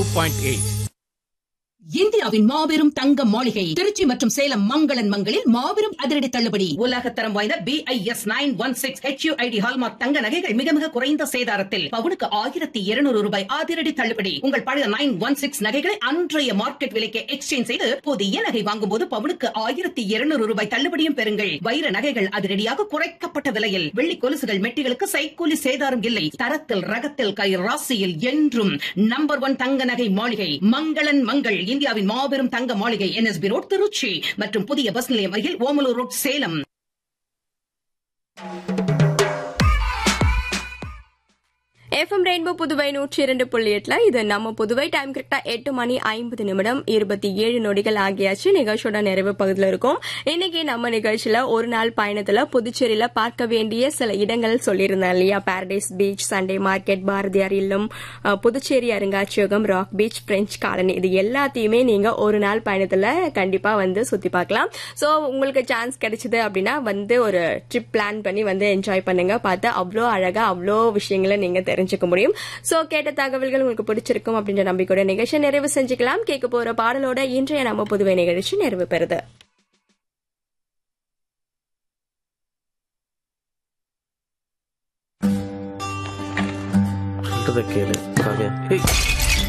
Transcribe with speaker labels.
Speaker 1: point eight
Speaker 2: இந்தியாவின் மாபெரும் தங்க மாளிகை திருச்சி மற்றும் சேலம் மங்களன் மங்களில் மாபெரும் அதிரடி தள்ளுபடி உலகத்தரம் வாய்ந்த B I S nine one six H ID hallmark தங்க நகைகள் மிக மிக குறைந்த சேதாரத்தில் பவுனுக்கு ஆயிரத்தி இருநூறு ரூபாய் அதிரடி தள்ளுபடி உங்கள் பழைய நைன் ஒன் சிக்ஸ் நகைகளை அன்றைய மார்க்கெட் விலைக்கு எக்ஸ்சேஞ்ச் செய்து புதிய நகை வாங்கும் போது பவுனுக்கு ஆயிரத்தி இருநூறு ரூபாய் தள்ளுபடியும் பெறுங்கள் வைர நகைகள் அதிரடியாக குறைக்கப்பட்ட விலையில் வெள்ளி கொலுசுகள் மெட்டிகளுக்கு சைக்கூலி சேதாரம் இல்லை தரத்தில் ரகத்தில் கை ராசியில் என்றும் நம்பர் ஒன் தங்க நகை மாளிகை மங்களன் மங்கள் இந்தியாவின் மாபெரும் தங்க மாளிகை என்எஸ்பி ரோட் திருச்சி மற்றும் புதிய பஸ் நிலையம் அருகில் Omalur road Salem
Speaker 3: FM rainbow Puduvai நூற்றி இரண்டு புள்ளி எட்டுல இது நம்ம புதுவை டைம் கரெக்டா எட்டு மணி ஐம்பது நிமிடம் இருபத்தி ஏழு நொடிகள் ஆகியாச்சு நிகழ்ச்சியோட நிறைவு பகுதியில் இருக்கும் இன்னைக்கு நம்ம நிகழ்ச்சியில ஒரு நாள் பயணத்துல புதுச்சேரியில பார்க்க வேண்டிய சில இடங்கள் சொல்லியிருந்தேன் இல்லையா paradise beach Sunday market Bharathiyar இல்லம் அஹ், புதுச்சேரி அருங்காட்சியகம் ராக் பீச் பிரெஞ்ச் காலனி இது எல்லாத்தையுமே நீங்க ஒரு நாள் பயணத்துல கண்டிப்பா வந்து சுத்தி பார்க்கலாம் சோ உங்களுக்கு சான்ஸ் கிடைச்சது அப்படின்னா வந்து ஒரு ட்ரிப் பிளான் பண்ணி வந்து என்ஜாய் பண்ணுங்க பார்த்து அவ்வளோ அழகா அவ்வளோ விஷயங்களை நீங்க தெரிஞ்சுக்க முடியும் சோ கேட்ட தகவல்கள் உங்களுக்கு பிடிச்சிருக்கும் அப்படின்ற நம்பிக்கையோட நிகழ்ச்சி நிறைவு செஞ்சுக்கலாம் கேட்க போற பாடலோட இன்றைய நம்ம புதுவை நிகழ்ச்சி நிறைவு பெறுது
Speaker 4: சொல்றத கேளு காவியா ஏய்